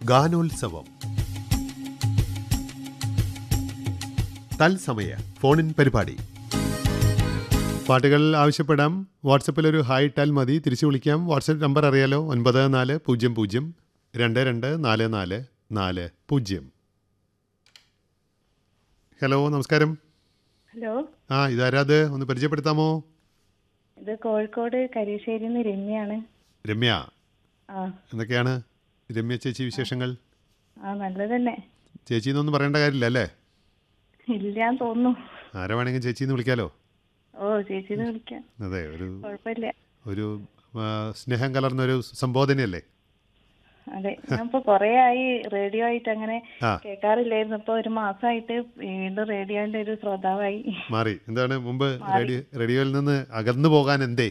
ഗാനോത്സവം തത്സമയ ഫോണിൻ പരിപാടി പാട്ടുകൾ ആവശ്യപ്പെടാം വാട്സപ്പിൽ ഒരു ഹായ് ഇട്ടാൽ മതി തിരിച്ചു വിളിക്കാം വാട്സപ്പ് നമ്പർ അറിയാലോ ഒൻപത് നാല് പൂജ്യം പൂജ്യം രണ്ട് രണ്ട് നാല് നാല് നാല് പൂജ്യം ഹലോ നമസ്കാരം ഹലോ ആ ഇതാരാത് ഒന്ന് പരിചയപ്പെടുത്താമോ ഇത് കോഴിക്കോട് കരീശ്ശേരിയിൽ നിന്ന് രമ്യാണ് രമ്യ ആ എന്തൊക്കെയാണ് രമ്യ ചേച്ചി വിശേഷങ്ങൾ ആ നല്ലത് തന്നെ ചേച്ചി എന്നൊന്നും പറയേണ്ട കാര്യമില്ല അല്ലേ ഇല്ലാന്ന് തോന്നുന്നു ആരെ വേണമെങ്കിലും ചേച്ചി എന്ന് വിളിക്കാലോ ഓ ചേച്ചിന്ന് വിളിക്കാം അതെ ഒരു കുഴപ്പമില്ല ഒരു ആ, സ്നേഹം കലർന്നൊരു സംബോധനയല്ലേ അതെ ഞാൻ ഇപ്പൊ കൊറേ ആയി റേഡിയോ ആയിട്ട് അങ്ങനെ ആ. കേൾക്കാറില്ലായിരുന്നു ഇപ്പൊ ഒരു മാസമായിട്ട് വീണ്ടും റേഡിയോന്റെ ഒരു ശ്രോതാവായി മാറി എന്താണ് മുമ്പ് റേഡിയോ റേഡിയോയിൽ നിന്ന് അകന്നു പോകാൻ എന്തേ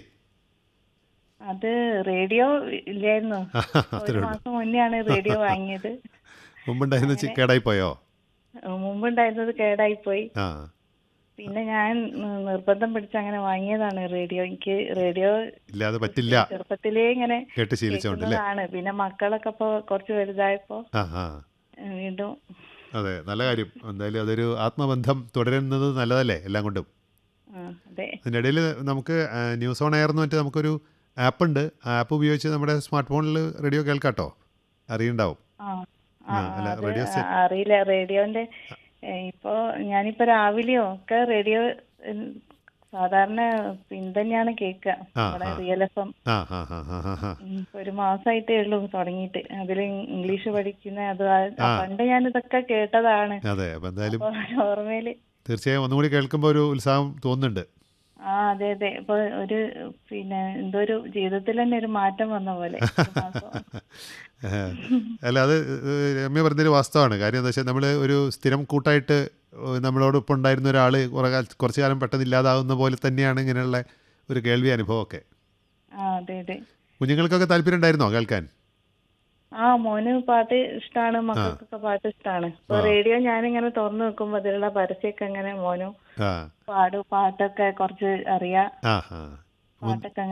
അത് റേഡിയോ ഇല്ലായിരുന്നു അത്രേ ഒരു ഉള്ളൂ മാസം മുന്നെയാണ് റേഡിയോ വാങ്ങിയത് മുമ്പുണ്ടായിരുന്ന ചി- കേടായി പോയോ മുമ്പുണ്ടായിരുന്നത് കേടായി പോയി ആ പിന്നെ ഞാൻ ഉം, നിർബന്ധം പിടിച്ച് അങ്ങനെ വാങ്ങിയതാണ് റേഡിയോ എനിക്ക് റേഡിയോ ഇല്ലാതെ പറ്റില്ല ചെറുപ്പത്തിലേ ഇങ്ങനെ കേട്ട് ശീലിച്ചോണ്ട് അല്ലേ കേൾക്കുന്നതാണ് പിന്നെ മക്കളൊക്കെ ഇപ്പൊ കുറച്ച് വലുതായപ്പോ ആ ആ ഏ, വീണ്ടും അതെ നല്ല കാര്യം എന്തായാലും അതൊരു ആത്മബന്ധം തുടരുന്നത് നല്ലതല്ലേ എല്ലാം കൊണ്ടും ആ, അതെ അതിൻ്റെ ഇടയിൽ നമുക്ക് ആ, ന്യൂസ് ഓൺ എയർ എന്ന് പറഞ്ഞിട്ട് നമുക്കൊരു ആപ്പ് ഉണ്ട് ആ ആപ്പ് ഉപയോഗിച്ച് നമ്മുടെ സ്മാർട്ട് ഫോണിൽ റേഡിയോ കേൾക്കാട്ടോ അറിയുണ്ടാവും ആ ആ, ആ, അല്ല, അത് റേഡിയോ സ്റ്റേ- അറിയില്ല റേഡിയോന്റെ ഏ, ഇപ്പൊ ഞാനിപ്പോ രാവിലെയോ ഒക്കെ റേഡിയോ ഉം, സാധാരണ പിന്തന്നെയാണ് കേൾക്കുക ആ, നമ്മുടെ ആ. റിയൽ എഫ് എം ആ ആ ആ ആ ആ ആ ഒരു മാസമായിട്ടേ ഉള്ളൂ തുടങ്ങിയിട്ട് അതിൽ ഇംഗ്ലീഷ് പഠിക്കുന്ന അത് ആ- ആ. പണ്ട് ഞാൻ ഇതൊക്കെ കേട്ടതാണ് അതെ അപ്പം എന്തായാലും അപ്പൊ ഓർമ്മയില് തീർച്ചയായും ഒന്നും കൂടി കേൾക്കുമ്പോൾ ഒരു ഉത്സാഹം തോന്നുന്നുണ്ട് ആ അതെ അതെ ഇപ്പൊ ഒരു പിന്നെ എന്തോ ഒരു ജീവിതത്തിൽ തന്നെ ഒരു മാറ്റം വന്ന പോലെ ഒരു മാസം. ഏഹ്. അല്ല അത് ഏഹ് രമ്യ പറഞ്ഞൊരു വാസ്തവമാണ് കാര്യം എന്താ വെച്ചാൽ നമ്മൾ ഒരു സ്ഥിരം കൂട്ടായിട്ട് ഏഹ് നമ്മളോടൊപ്പം ഉണ്ടായിരുന്ന ഒരാൾ കുറേ കാല കുറച്ച് കാലം പെട്ടെന്ന് ഇല്ലാതാവുന്ന പോലെ തന്നെയാണ് ഇങ്ങനെയുള്ള ഒരു കേൾവി അനുഭവമൊക്കെ ആ അതെ അതെ കുഞ്ഞുങ്ങൾക്കൊക്കെ താല്പര്യം ഉണ്ടായിരുന്നോ കേൾക്കാൻ ആ മോന് പാട്ട് ഇഷ്ടമാണ് മക്കൾക്കൊക്കെ പാട്ട് ഇഷ്ടമാണ് ഇപ്പൊ റേഡിയോ ഞാനിങ്ങനെ തുറന്നു വെക്കുമ്പോ അതിലുള്ള പരസ്യമൊക്കെ അങ്ങനെ മോനും ആ പാടും പാട്ടൊക്കെ കുറച്ച് അറിയാം ആ ആ പാട്ടൊക്കെ